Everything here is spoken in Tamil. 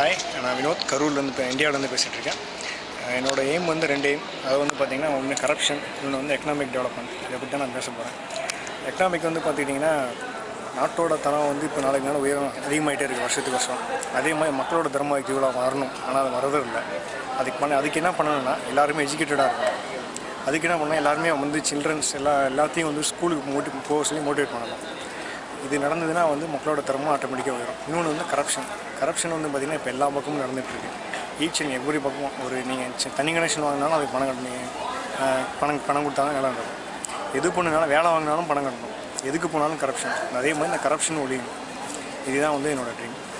ஹாய் நான் வினோத் கரூர்லேருந்து இப்போ இந்தியாவிலேருந்து பேசிகிட்டு இருக்கேன் அஹ் என்னோட எய்ம் வந்து ரெண்டு எய்ம் அது வந்து பார்த்திங்கன்னா ஒன்று கரப்ஷன் இன்னொன்று வந்து எக்கனாமிக் டெவலப்மெண்ட் இதை பற்றி தான் நான் பேச போகிறேன் எக்கனாமிக் வந்து பார்த்துக்கிட்டிங்கன்னா நாட்டோட தரம் வந்து இப்போ நாளைக்கு நாள் உயரம் அதிகமாகிட்டே இருக்குது வருஷத்துக்கு வருஷம் அதே மாதிரி மக்களோட தர்மம் இவ்வளோ வரணும் ஆனால் அது வரதும் இல்லை அதுக்கு பண்ண அதுக்கு என்ன பண்ணணும்னா எல்லாருமே எஜுகேட்டடாக இருக்கணும் அதுக்கு என்ன பண்ணால் எல்லாருமே வந்து சில்ட்ரன்ஸ் எல்லா எல்லாத்தையும் வந்து ஸ்கூலுக்கு மோட்டி போக சொல்லி மோட்டிவேட் பண்ணலாம் இது நடந்ததுன்னா வந்து மக்களோட திறமும் ஆட்டோமேட்டிக்காக உயரும் இன்னொன்று வந்து கரப்ஷன் கரப்ஷன் வந்து பார்த்திங்கன்னா இப்போ எல்லா பக்கமும் நடந்துட்டு இருக்கு ஈச் அண்ட் எவ்ரி பக்கமும் ஒரு நீங்கள் தனி கனெக்ஷன் வாங்கினாலும் அதுக்கு பணம் கட்டணும் அஹ் பணம் பணம் கொடுத்தாலும் வேலை நடக்கும் எது பண்ணினாலும் வேலை வாங்கினாலும் பணம் கட்டணும் எதுக்கு போனாலும் கரப்ஷன் அதே மாதிரி இந்த கரப்ஷன் ஒழியணும் இதுதான் வந்து என்னோட ட்ரீம்